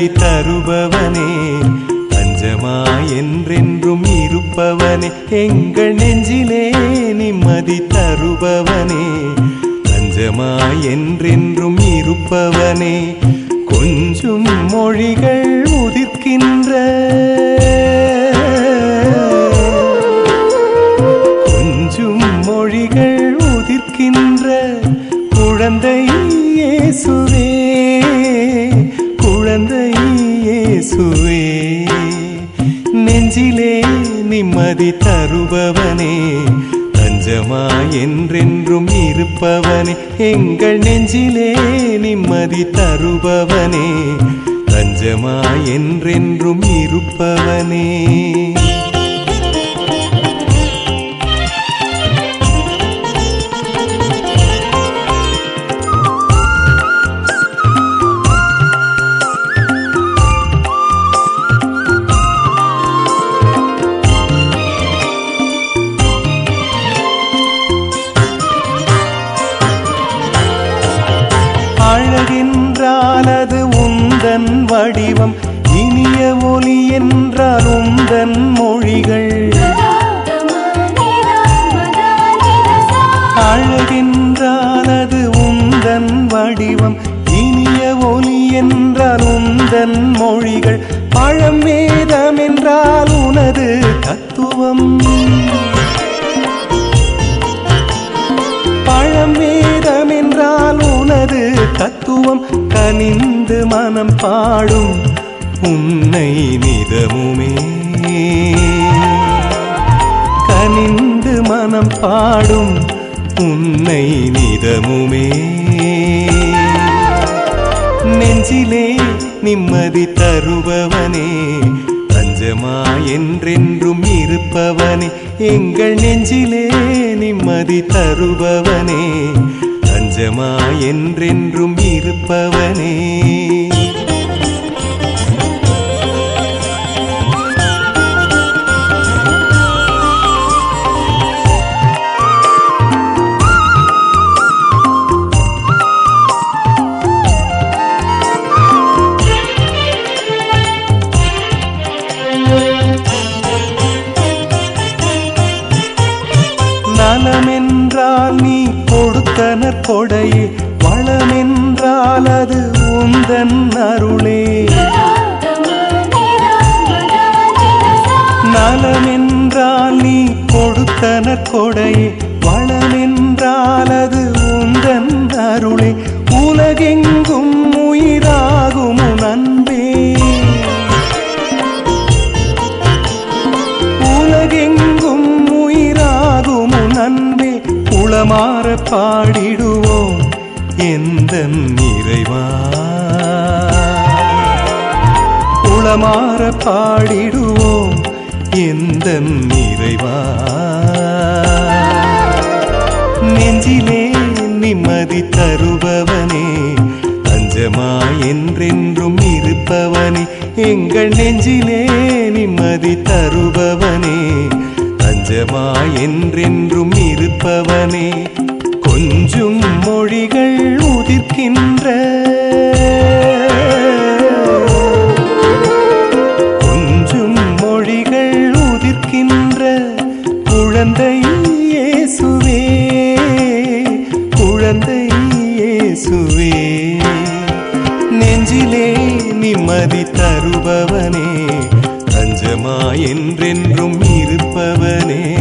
நிம்மதி தருபவனே தஞ்சமா என்றென்றும் இருப்பவனே எங்கள் நெஞ்சிலே நிம்மதி தருபவனே தஞ்சமா என்றென்றும் இருப்பவனே கொஞ்சும் மொழிகள் உதிர்க்கின்ற கொஞ்சும் மொழிகள் உதிர்க்கின்ற குழந்தை இயேசுவே குழந்தை இயேசுவே நெஞ்சிலே நிம்மதி தருபவனே தஞ்சமா என்றென்றும் இருப்பவனே எங்கள் நெஞ்சிலே நிம்மதி தருபவனே தஞ்சமா என்றென்றும் இருப்பவனே அழகென்றால் அது உந்தன் வடிவம் இனிய ஒலி என்றால் உந்தன் மொழிகள் அழகென்றால் அது உந்தன் வடிவம் இனிய ஒலி என்றால் உந்தன் மொழிகள் பழம் வேதம் என்றால் உனது தத்துவம் பழம் வேதம் என்றால் உனது தத்துவம் கனிந்து மனம் பாடும் உன்னை நிதமுமே கனிந்து மனம் பாடும் உன்னை நிதமுமே நெஞ்சிலே நிம்மதி தருபவனே தஞ்சமா என்றென்றும் இருப்பவனே எங்கள் நெஞ்சிலே நிம்மதி தருபவனே தஞ்சமா என்றென்றும் இருப்பவனே நலமென்றால் நீ கொடுத்தனர் கொடையே வளமென்றால் அது உந்தன் அருளே நலமென்றால் நீ கொடுத்தனர் கொடையே வளமென்றால் அது உந்தன் அருளே உலகெங்கும் உயிராகும் உன் அன்பே உலகெங்கும் உயிராகும் உன் அன்பே உளமாற பாடிடுவோம் எந்த நிறைவா உளமாற பாடிடுவோம் எந்த நிறைவா நெஞ்சிலே நிம்மதி தருபவனே தஞ்சமா என்றென்றும் இருப்பவனே எங்கள் நெஞ்சிலே நிம்மதி தருபவனே தஞ்சமா என்றென்றும் இருப்பவனே கொஞ்சும் மொழிகள் உதிர்க்கின்ற கொஞ்சும் மொழிகள் உதிர்க்கின்ற குழந்தை இயேசுவே குழந்தை இயேசுவே நெஞ்சிலே நிம்மதி தருபவனே தஞ்சமா என்றென்றும் இருப்பவனே